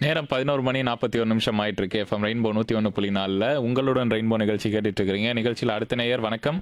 நேரம் பதினோரு மணி நாற்பத்தி ஒரு நிமிஷம் ஆயிட்டு இருக்கு எஃப்எம் ரெயின்போ நூற்றி ஒன்று புள்ளி நாலில் உங்களுடன் ரெயின்போ நிகழ்ச்சி கேட்டுட்டு இருக்கிறீங்க நிகழ்ச்சியில் அடுத்த நேயர் வணக்கம்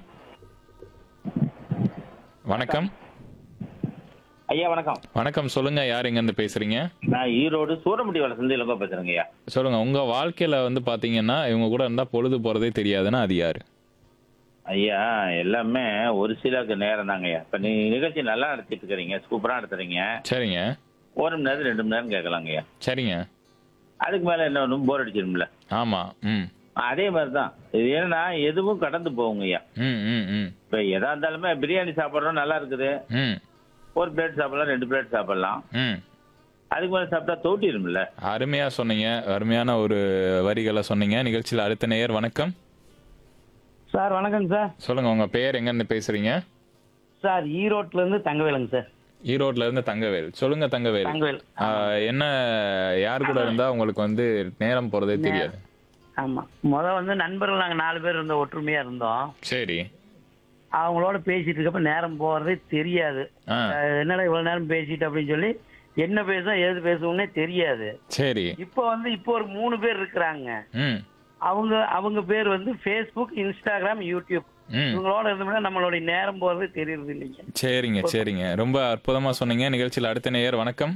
வணக்கம் ஐயா வணக்கம் வணக்கம் சொல்லுங்க யார் எங்கேருந்து பேசுறீங்க நான் ஈரோடு சூரமுடி வளர்ந்து இளங்கோ பேசுறேங்க ஐயா சொல்லுங்க உங்க வாழ்க்கையில வந்து பாத்தீங்கன்னா இவங்க கூட இருந்தா பொழுது போறதே தெரியாதுன்னா அது யாரு ஐயா எல்லாமே ஒரு சிலருக்கு நேரம் தாங்க ஐயா இப்ப நீ நிகழ்ச்சி நல்லா நடத்திட்டு இருக்கிறீங்க சூப்பரா நடத்துறீங்க சரிங்க ஒரு மணி நேரம் ரெண்டு மணி நேரம் கேட்கலாங்க ஐயா சரிங்க அதுக்கு மேல என்ன ஒன்றும் போர் அடிச்சிடும்ல ஆமா ம் அதே மாதிரி தான் இது ஏன்னா எதுவும் கடந்து போகுங்க ஐயா ம் ம் ம் இப்ப எதா இருந்தாலுமே பிரியாணி சாப்பிட்றோம் நல்லா இருக்குது ம் ஒரு பிளேட் சாப்பிடலாம் ரெண்டு பிளேட் சாப்பிடலாம் ம் அதுக்கு மேல சாப்பிட்டா தோட்டிடும்ல அருமையா சொன்னீங்க அருமையான ஒரு வரிகளை சொன்னீங்க நிகழ்ச்சியில் அடுத்த நேயர் வணக்கம் சார் வணக்கம் சார் சொல்லுங்க உங்க பேர் எங்கேருந்து பேசுறீங்க சார் ஈரோட்ல இருந்து தங்கவேலுங்க சார் ஈரோட்ல இருந்து தங்கவேல் சொல்லுங்க தங்கவேல் தங்கவேல் ஆ, என்ன யார் கூட இருந்தா உங்களுக்கு வந்து நேரம் போறதே தெரியாது ஆமா முத வந்து நண்பர்கள் நாங்க நாலு பேர் இருந்தோம் ஒற்றுமையா இருந்தோம் சரி அவங்களோட பேசிட்டு இருக்கப்ப நேரம் போறதே தெரியாது ஆ அஹ் என்னடா இவ்வளவு நேரம் பேசிட்டு அப்படின்னு சொல்லி என்ன பேசுவோம் ஏது பேசுவோம்னே தெரியாது சரி இப்போ வந்து இப்போ ஒரு மூணு பேர் இருக்கிறாங்க ம் அவங்க அவங்க பேர் வந்து ஃபேஸ்புக் இன்ஸ்டாகிராம் யூடியூப் ம் இவங்களோட இருந்தோம்னா நம்மளுடைய நேரம் போறது தெரியறது இல்லைங்க சரிங்க சரிங்க ரொம்ப அற்புதமா சொன்னீங்க நிகழ்ச்சியில் அடுத்த நேயர் வணக்கம்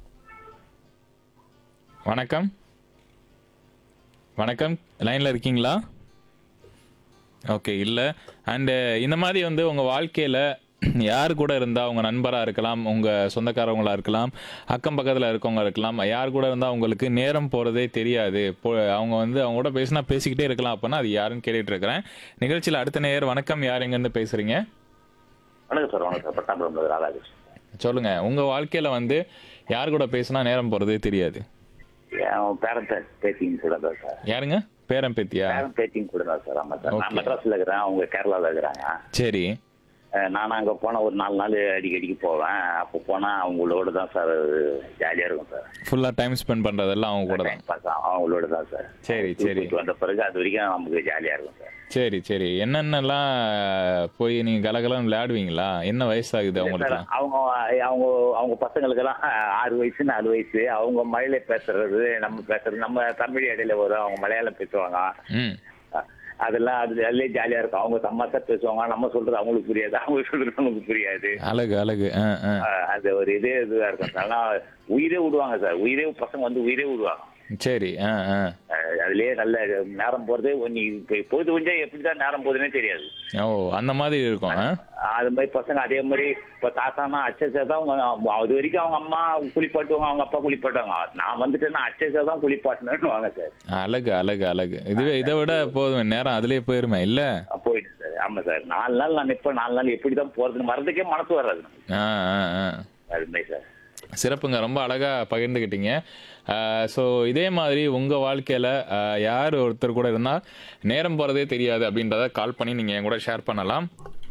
வணக்கம் வணக்கம் லைன்ல இருக்கீங்களா ஓகே இல்ல அண்ட் இந்த மாதிரி வந்து உங்க வாழ்க்கையில யார் கூட இருந்தா உங்க நண்பரா இருக்கலாம் உங்க சொந்தக்காரவங்களா இருக்கலாம் அக்கம் பக்கத்துல இருக்கவங்க இருக்கலாம் யார் கூட இருந்தா உங்களுக்கு நேரம் போறதே தெரியாது போ- அவங்க வந்து அவங்க கூட பேசினா பேசிக்கிட்டே இருக்கலாம் அப்படின்னா அது யாருன்னு கேட்டுட்டு இருக்கிறேன் நிகழ்ச்சியில் அடுத்த நேயர் வணக்கம் யார் எங்க இருந்து பேசுறீங்க வணக்கம் சார் வணக்கம் சார் பட்டாபுரம் ராதாகிருஷ்ணன் சொல்லுங்க உங்க வாழ்க்கையில வந்து யார் கூட பேசினா நேரம் போறதே தெரியாது என் பேரன் பேட்டிங் கூட தான் சார் யாருங்க பேரன் பேத்தியா பேரன் பேட்டிங் கூட தான் சார் ஆமா சார் நான் Okay. மெட்ராஸ்ல இருக்கிறேன் அவங்க கேரளால இருக்கிறாங்க சரி அஹ் நான் அங்க போனா ஒரு நாலு நாள் அடிக்கடிக்கு போவேன் அப்போ போனா அவங்களோட தான் சார் ஜாலியா இருக்கும் சார் ஃபுல்லா டைம் ஸ்பெண்ட் பண்றதெல்லாம் அவங்க கூட தான் டைம் பாஸ் அவங்களோட தான் சார் சரி சரி வீட்டுக்கு வந்த பிறகு அது வரைக்கும் நமக்கு ஜாலியா இருக்கும் சார் சரி சரி என்னென்னலாம் போய் நீங்க கலகலம் விளையாடுவீங்களா என்ன வயசாகுது சார், அவங்களுக்கு அவங்க அவங்க அவங்க பசங்களுக்கெல்லாம் ஆறு வயசு நாலு வயசு அவங்க மழையில பேசுறது நம்ம பேசுறது நம்ம தமிழ் இடையில வரும் அவங்க மலையாளம் பேசுவாங்க ம் அஹ் அதெல்லாம் அது அதுலயே ஜாலியா இருக்கும் அவங்க தமாசா பேசுவாங்க நம்ம சொல்றது அவங்களுக்கு புரியாது அவங்க சொல்றது நமக்கு புரியாது அழகு அழகு ஆ ஆ அஹ் அது ஒரு இதே இதுவா இருக்கும் சார் ஆனா உயிரே விடுவாங்க சார் உயிரே பசங்க வந்து உயிரே விடுவாங்க சரி ஆ ஆ அஹ் அதுலயே நல்ல நேரம் போறதே நீ இப்ப பொழுது கொஞ்சம் எப்படிதான் நேரம் போகுதுன்னே தெரியாது ஓ அந்த மாதிரி இருக்கும் ஆ அது மாதிரி பசங்க அதே மாதிரி இப்ப தாத்தானா அச்சசா தான் அவங்க அது வரைக்கும் அவங்க அம்மா குளிப்பாட்டுவாங்க அவங்க அப்பா குளிப்பாட்டுவாங்க நான் வந்துட்டேன்னா அச்சசா தான் குளிப்பாட்டணும்னு வாங்க சார் அழகு அழகு அழகு இதுவே இதை விட போதும் நேரம் அதுலயே போயிருமே இல்ல போயிட்டு சார் ஆமா சார் நாலு நாள் நான் நிப்பேன் நாலு நாள் எப்படி தான் போறதுன்னு மறந்துக்கே மனசு வராது நமக்கு. ஆ ஆ ஆ அது மாதிரி சார் சிறப்புங்க ரொம்ப அழகா பகிர்ந்துக்கிட்டீங்க ஸோ இதே மாதிரி உங்க வாழ்க்கையில ஆஹ், யார் ஒருத்தர் கூட இருந்தா நேரம் போறதே தெரியாது அப்படின்றத கால் பண்ணி நீங்க என் கூட ஷேர் பண்ணலாம்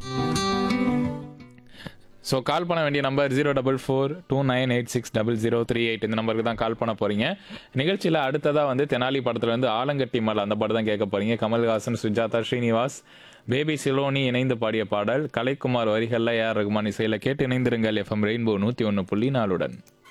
ஸோ கால் பண்ண வேண்டிய number zero double four two nine eight six double zero three eight இந்த நம்பருக்கு தான் கால் பண்ண போறீங்க நிகழ்ச்சியில் அடுத்ததாக வந்து தெனாலி படத்துல இருந்து ஆலங்கட்டி மலை அந்த பாட்டு தான் கேட்க போறீங்க கமல்ஹாசன் சுஜாதா ஸ்ரீனிவாஸ் பேபி சிலோனி இணைந்து பாடிய பாடல் கலைக்குமார் வரிகளில் ஏஆர் ரகுமான் இசையில் கேட்டு இணைந்திருங்கள் எஃப்எம் ரெயின்போ நூற்றி ஒன்று புள்ளி நாலுடன்